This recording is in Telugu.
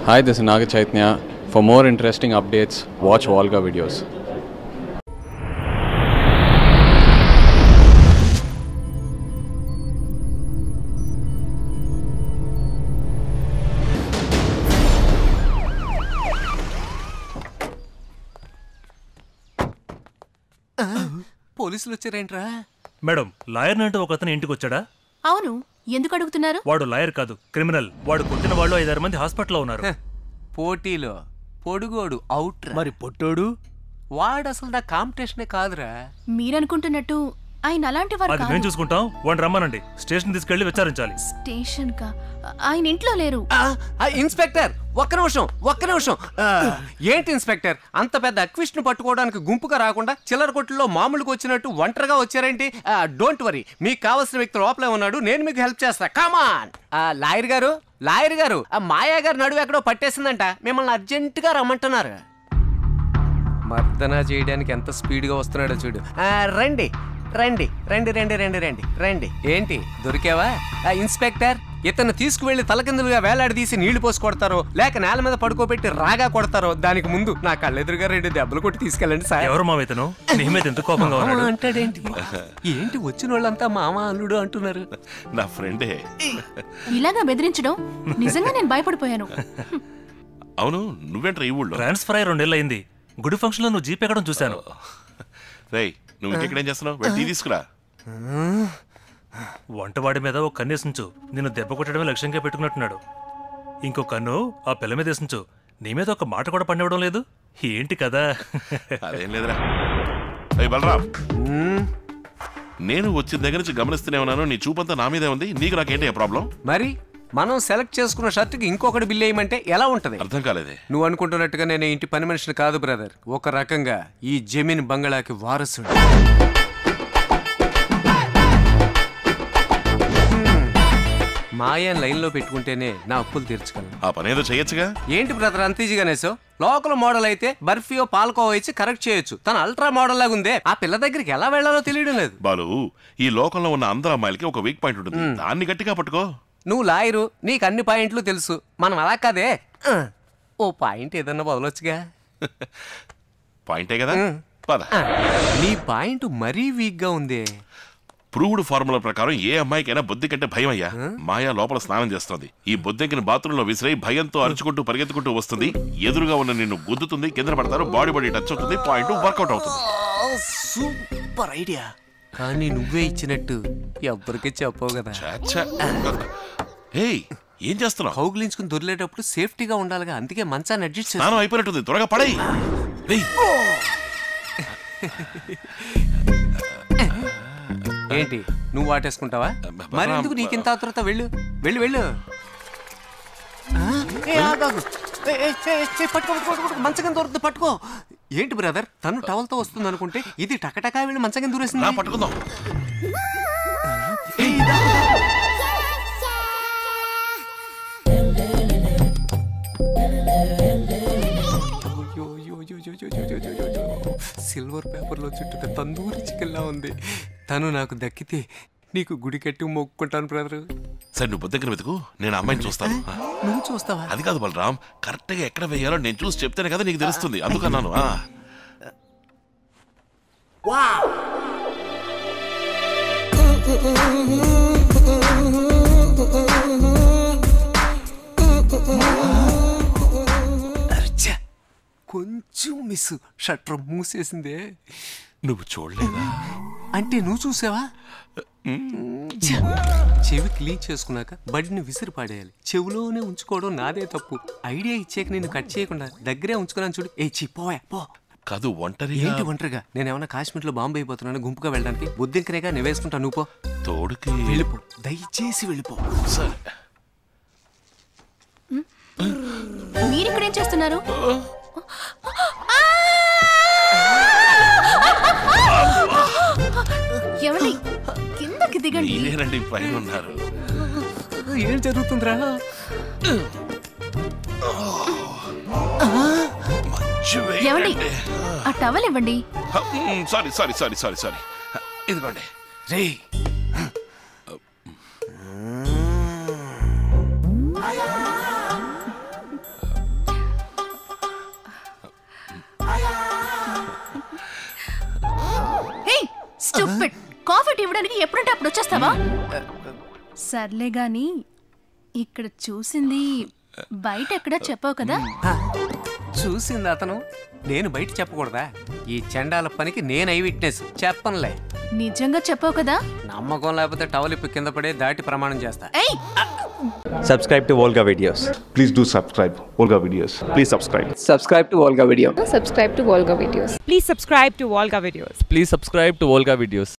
Hi, this is Naga Chaitanya. For more interesting updates, watch Volga videos. పోలీసులు వచ్చారేంట్రా మేడం లాయర్ అంటూ ఒక అతను ఇంటికి వచ్చాడా అవును ఎందుకు అడుగుతున్నారు వాడు లాయర్ కాదు క్రిమినల్ వాడు కొట్టిన వాళ్ళు ఐదారు మంది హాస్పిటల్లో ఉన్నారు పోటీలో పొడుగోడు అవుట్ మరి పొట్టోడు వాడు అసలు నా కాంపిటీషనే కాదురా మీరనుకుంటున్నట్టు ఆయన అలాంటి వారు అది మేము కాదు చూసుకుంటాం వాడిని రమ్మనండి స్టేషన్ తీసుకెళ్లి విచారించాలి స్టేషన్ కా ఆయన ఇంట్లో లేరు ఆ, ఆ, ఇన్స్పెక్టర్ ఒక్క నిమిషం ఒక్క నిమిషం ఆ, ఏంటి ఇన్స్పెక్టర్ అంత పెద్ద అక్విష్ను పట్టుకోవడానికి గుంపుగా రాకుండా చిల్లర కొట్టులో మామూలుగా వచ్చినట్టు ఒంటరిగా వచ్చారేంటి డోంట్ వరీ మీకు కావాల్సిన వ్యక్తి లోపలే ఉన్నాడు నేను మీకు హెల్ప్ చేస్తా కమాన్ లాయర్ గారు లాయర్ గారు ఆ మాయా గారు నడువు ఎక్కడో పట్టేసిందంట మిమ్మల్ని అర్జెంటుగా రమ్మంటున్నారు మర్దన చేయడానికి ఎంత స్పీడ్గా వస్తున్నాడో చూడు ఆ, రండి రండి రండి రండి రండి రండి రండి ఏంటి దొరికావా ఆ, ఇన్స్పెక్టర్ ఇతను తీసుకువెళ్లి తలకిందులుగా వేలాడదీసి నీళ్లు పోసి కొడతారో లేక నేల మీద పడుకోబెట్టి రాగా కొడతారో దానికి ముందు నా కళ్ళెదురుగా రెండు దెబ్బలు కొట్టి తీసుకెళ్ళండి సార్ ఎవరు మా ఇతను నీ మీద ఎంత కోపంగా మామ ఉన్నాడు అంటాడేంటి ఏంటి వచ్చిన వాళ్ళంతా మామ అల్లుడు అంటున్నారు నా ఫ్రెండే ఇలాగా బెదిరించడం నిజంగా నేను భయపడిపోయాను అవును నువ్వేంట్రా ఈ ఊళ్ళో ట్రాన్స్ఫర్ అయ్యి రెండేళ్ళు అయింది గుడి ఫంక్షన్ లో నువ్వు జీప్ ఎక్కడం చూశాను రేయ్ నువ్వు ఇంకెక్కడేం చేస్తున్నావు వెళ్ళి టీ తీసుకురా వంటవాడి మీద ఒక కన్ను వేసించు నిన్ను దెబ్బ కొట్టడమే లక్ష్యంగా పెట్టుకున్నట్టున్నాడు ఇంకో కన్ను ఆ పిల్ల మీద వేసించు నీ మీద ఒక మాట కూడా పండివ్వడం లేదు ఏంటి కదా అదేం లేదురా అయ్యి బలరాం నేను వచ్చిన దగ్గర నుంచి గమనిస్తూనే ఉన్నాను నీ చూపంతా నా మీదే ఉంది నీకు నాకేంటి ప్రాబ్లం మరి మనం సెలెక్ట్ చేసుకున్న షర్ట్కి ఇంకొకటి బిల్ వేయమంటే ఎలా ఉంటది అర్థం కాలేదే నువ్వు అనుకుంటున్నట్టుగా నేను ఇంటి పని మనిషిని కాదు బ్రదర్ ఒక రకంగా ఈ జమీన్ బంగళాకి వారసుడు మాయాన్ లైన్లో పెట్టుకుంటేనే నా అప్పులు తీర్చగలను ఆ పని ఏదో చేయొచ్చుగా ఏంటి బ్రదర్ అంత ఈజీగానే సో లోకల్ మోడల్ అయితే బర్ఫీయో పాల్కోవా ఇచ్చి కరెక్ట్ చేయొచ్చు తన అల్ట్రా మోడల్ లాగా ఉందే ఆ పిల్ల దగ్గరికి ఎలా వెళ్ళాలో తెలియడం లేదు బాలు ఈ లోకంలో ఉన్న అందరు అమ్మాయిలకి ఒక వీక్ పాయింట్ ఉంటుంది దాన్ని గట్టిగా పట్టుకో నువ్వు లాయరు నీకు అన్ని పాయింట్లు తెలుసు మనం అలా కాదే ఆ, ఓ పాయింట్ ఏదన్నా వదలొచ్చుగా పాయింటే కదా పద ఆ, నీ పాయింట్ మరీ వీక్గా ఉందే ప్రూవ్డ్ ఫార్ములా ప్రకారం ఏ అమ్మాయికైనా బొద్ది కంటే భయం అయ్యా మాయా లోపల స్నానం చేస్తుంది ఈ బొద్దెంకిని బాత్రూంలో విసిరై భయంతో అరుచుకుంటూ పరిగెత్తుకుంటూ వస్తుంది ఎదురుగా ఉన్న నిన్ను గుద్దుతుంది కింద పడతారు బాడీ బాడీ టచ్ అవుతుంది పాయింట్ వర్కౌట్ అవుతుంది సూపర్ ఐడియా కానీ నువ్వే ఇచ్చినట్టు ఎవ్వరికి చెప్పవు కదా ఛా, ఛా. ఏయ్ ఏం చేస్తున్నావు కౌగిలించుకుని దొరిలేటప్పుడు సేఫ్టీగా ఉండాలిగా అందుకే మంచాన్ని అడ్జస్ట్ చేస్తా స్నానం అయిపోయినట్టుంది త్వరగా పడై ఏంటి నువ్వు వాటేసుకుంటావా మరి ఎందుకు నీకింత ఆతురత వెళ్ళు వెళ్ళు వెళ్ళు ఆ? ఏ, ఆగు, ఆగు. ఏ, ఏ, ఏ, ఏ, పట్టుకో పట్టుకో పట్టుకో మంచం కింద దొరుకుతుంది పట్టుకో ఏంటి బ్రదర్ తను టవల్తో వస్తుంది అనుకుంటే ఇది టకటకా వెళ్ళి మంచం కింద దూరేసింది పట్టుకుందాం సిల్వర్ పేపర్లో చుట్టూ తందూరి చికెన్లా ఉంది తను నాకు దక్కితే నీకు గుడి కట్టి మొక్కుకుంటాను బ్రదర్ సరే నువ్వు బొద్దెంకిన వెతుకు నేను ఆ అమ్మాయిని చూస్తాను నువ్వు చూస్తావా అది కాదు బలరాం కరెక్ట్ గా ఎక్కడ వేయాలో నేను చూసి చెప్తేనే కదా నీకు తెలుస్తుంది అందుకన్నాను ఆ. అర్చా కొంచెం మిస్ షట్టర్ మూసేసిందే నువ్వు చూడలేదా అంటే నువ్వు చూసావా ఛ! చెవి క్లీన్ చేసుకున్నాక బడిని విసిరి పాడేయాలి చెవిలోనే ఉంచుకోవడం నాదే తప్పు ఐడియా ఇచ్చాక నేను కట్ చేయకుండా దగ్గరే ఉంచుకున్నాను చూడు ఏ చి పోయా పో కాదు ఒంటరి ఏంటి ఒంటరిగా నేను ఏమైనా కాశ్మీర్లో బాంబే అయిపోతున్నాను గుంపుగా వెళ్ళడానికి బుద్ధింకనేగా నేను వేసుకుంటా నువ్వు పో తోడుకి వెళ్ళిపో దయచేసి వెళ్ళిపో సరే మీరిక్కడేం చేస్తున్నారు ఏమండి కిందకి దిగండి మీరేనండి పైన ఉన్నారు ఏం జరుగుతుందిరా మంచి ఏమండి వేయండి. ఆ టవల్ ఇవ్వండి మ్, sorry sorry sorry sorry sorry ఇదిగోండి రే Stupid. కాఫీ టీ ఇవ్వడానికి ఎప్పుడంటే అప్పుడు వచ్చేస్తావా సర్లే గాని ఇక్కడ చూసింది బయట ఎక్కడా చెప్పావు కదా ఆ, చూసింది అతను నేను బయట చెప్పకూడదా ఈ చండాల పనికి నేను ఐ విట్నెస్ చెప్పనులే నిజంగా చెప్పావు కదా నమ్మకం లేకపోతే టవల్ ఇప్పి కింద పడే దాటి ప్రమాణం చేస్తా ఏయ్ subscribe to Volga videos. Please do subscribe Olga videos. Please subscribe. Subscribe to Volga video. subscribe to Volga videos. Please subscribe to Volga Videos. Please subscribe to Volga videos.